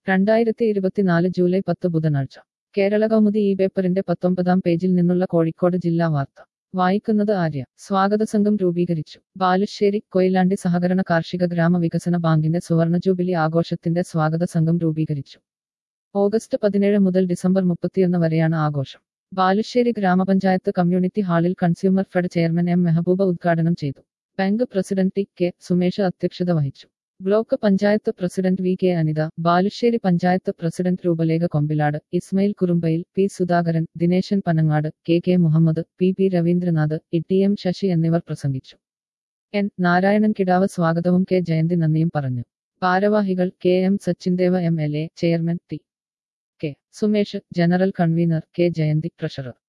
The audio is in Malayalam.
രണ്ടായിരത്തി ഇരുപത്തിനാല് ജൂലൈ പത്ത് ബുധനാഴ്ച കേരള കൗമുദി ഈ പേപ്പറിന്റെ പത്തൊമ്പതാം പേജിൽ നിന്നുള്ള കോഴിക്കോട് ജില്ലാ വാർത്ത വായിക്കുന്നത് ആര്യ സ്വാഗത സംഘം രൂപീകരിച്ചു ബാലുശ്ശേരി കൊയിലാണ്ടി സഹകരണ കാർഷിക ഗ്രാമ വികസന ബാങ്കിന്റെ സുവർണ ജൂബിലി ആഘോഷത്തിന്റെ സ്വാഗത സംഘം രൂപീകരിച്ചു ഓഗസ്റ്റ് പതിനേഴ് മുതൽ ഡിസംബർ മുപ്പത്തിയൊന്ന് വരെയാണ് ആഘോഷം ബാലുശ്ശേരി ഗ്രാമപഞ്ചായത്ത് കമ്മ്യൂണിറ്റി ഹാളിൽ consumer fed chairman M Mehbooba ഉദ്ഘാടനം ചെയ്തു bank president T K Sumesh അധ്യക്ഷത വഹിച്ചു block panchayat president V K Anitha Balussery panchayat president Roopalekha Kombilad Ismail Kurumbayil P Sudhakaran Dineshan Panangad K K Muhammad P P Raveendranath E T M Sasi എന്നിവർ പ്രസംഗിച്ചു എൻ നാരായണൻ കിടാവ് സ്വാഗതവും കെ ജയന്തി നന്ദിയും പറഞ്ഞു ഭാരവാഹികൾ K M Sachindev M L A chairman T K Sumesh general convener K Jayanthi treasurer